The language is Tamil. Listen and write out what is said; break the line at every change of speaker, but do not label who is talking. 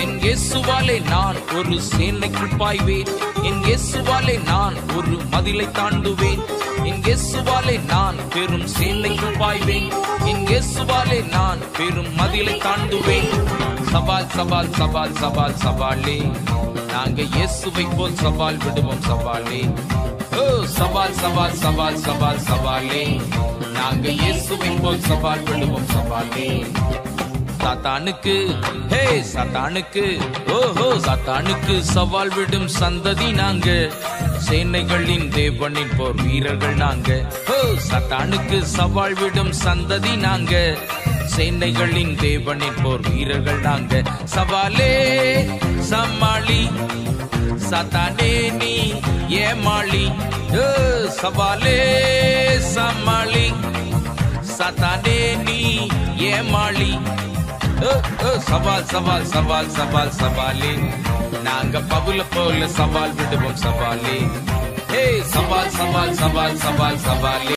என் இயேசுவாலே நான் ஒரு சேனைக்குள் பாய்வேன் என் இயேசுவாலே நான் ஒரு மதிலை தாண்டுவேன் என் இயேசுவாலே நான் பெரும் சேனைக்குள் பாய்வேன் என் இயேசுவாலே நான் பெரும் மதிலை தாண்டுவேன் சவால் சவால் சவால் சவால் சவாலே நாங்க இயேசுவை போல் சவால் விடுவோம் சவாலே ஓ சவால் சவால் சவால் சவால் சவாலே நாங்க இயேசுவை போல் சவால் விடுவோம் சவாலே சாத்தானுக்கு ஹே சாத்தானுக்கு ஓஹோ சாத்தானுக்கு சவால் விடும் சந்ததி நாங்க சேனைகளின் தேவனின் போர் வீரர்கள் நாங்க ஓ சாத்தானுக்கு சவால் விடும் சந்ததி நாங்க சேனைகளின் தேவனின் போர் வீரர்கள் நாங்க சவாலே சமாளி சாத்தானே நீ ஏமாளி ஓ, சவாலே சமாளி சாத்தானே நீ ஏமாளி ஓ, ஓ, சவால் சவால் சவால் சவால் சவாலே நாங்க பவுல போல சவால் விடுவோம் சவாலே ஏய் சவால் சவால் சவால் சவால் சவாலே